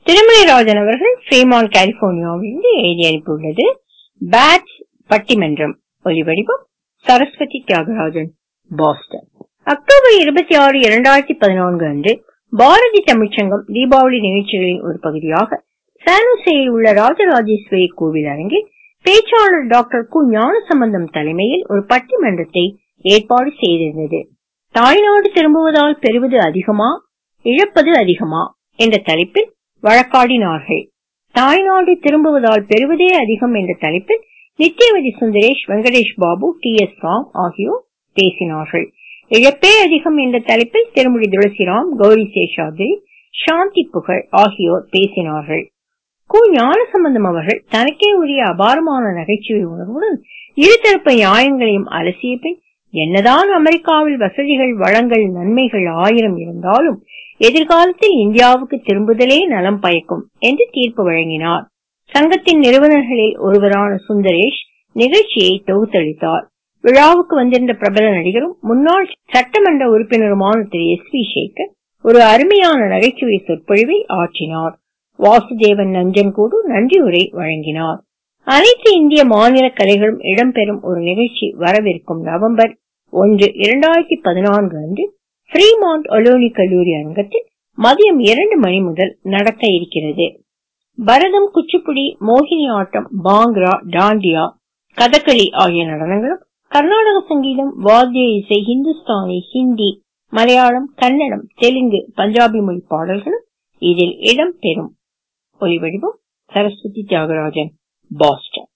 திருமலைராஜன் அவர்கள் ஃப்ரீமான் கலிபோர்னியாவிலிருந்து எழுதி அனுப்பியுள்ளது பேட்ஸ் பட்டிமன்றம் ஒலிவடிவம் சரஸ்வதி தியாகராஜன் பாஸ்டன் அக்டோபர் இருபத்தி ஆறு இரண்டாயிரத்தி பதினான்கு அன்று பாரதி தமிழ்ச்சங்கம் தீபாவளி நிகழ்ச்சிகளின் ஒரு பகுதியாக சானுசேயில் உள்ள ராஜராஜேஸ்வரி கோவில் அரங்கில் பேச்சாளர் டாக்டர் கு ஞானசம்பந்தம் தலைமையில் ஒரு பட்டிமன்றத்தை ஏற்பாடு செய்திருந்தது தாய்நாடு திரும்புவதால் பெறுவது அதிகமா இழப்பது அதிகமா என்ற தலைப்பில் வழக்காடினார்கள் தாய்நாடு திரும்புவதால் பெறுவதே அதிகம் என்ற தலைப்பில் நித்யவதி சுந்தரேஷ் வெங்கடேஷ் பாபு டி எஸ் ராம் ஆகியோர் பேசினார்கள் இழப்பே அதிகம் என்ற தலைப்பில் திருமதி துளசிராம் கௌரி சேஷாத்ரி சாந்தி புகழ் ஆகியோர் பேசினார்கள் கு ஞானசம்பந்தம் அவர்கள் தனக்கே உரிய அபாரமான நகைச்சுவை உணர்வுடன் இருதரப்பு நியாயங்களையும் அலசிய பின் என்னதான் அமெரிக்காவில் வசதிகள் வளங்கள் நன்மைகள் ஆயிரம் இருந்தாலும் எதிர்காலத்தில் இந்தியாவுக்கு திரும்புதலே நலம் பயக்கும் என்று தீர்ப்பு வழங்கினார் சங்கத்தின் நிறுவனர்களில் ஒருவரான சுந்தரேஷ் நிகழ்ச்சியை தொகுத்தளித்தார் விழாவுக்கு வந்திருந்த பிரபல நடிகரும் முன்னாள் சட்டமன்ற உறுப்பினருமான திரு எஸ் வி சேகர் ஒரு அருமையான நகைச்சுவை சொற்பொழிவை ஆற்றினார் வாசுதேவன் நஞ்சன்கூடு நன்றியுரை வழங்கினார் அனைத்து இந்திய மாநில கலைகளும் இடம்பெறும் ஒரு நிகழ்ச்சி வரவிருக்கும் நவம்பர் ஒன்று இரண்டாயிரத்தி பதினான்கு அன்று ஃப்ரீமாண்ட் ஒலோனி கல்லூரி அரங்கத்தில் மதியம் இரண்டு மணி முதல் நடக்க இருக்கிறது பரதம் குச்சிப்புடி மோகினி ஆட்டம் பாங்க்ரா டாண்டியா கதகளி ஆகிய நடனங்களும் கர்நாடக சங்கீதம் வாத்திய இசை ஹிந்துஸ்தானி ஹிந்தி மலையாளம் கன்னடம் தெலுங்கு பஞ்சாபி மொழி பாடல்களும் இதில் இடம்பெறும் ஒலிவடிவம் சரஸ்வதி தியாகராஜன் பாஸ்டன்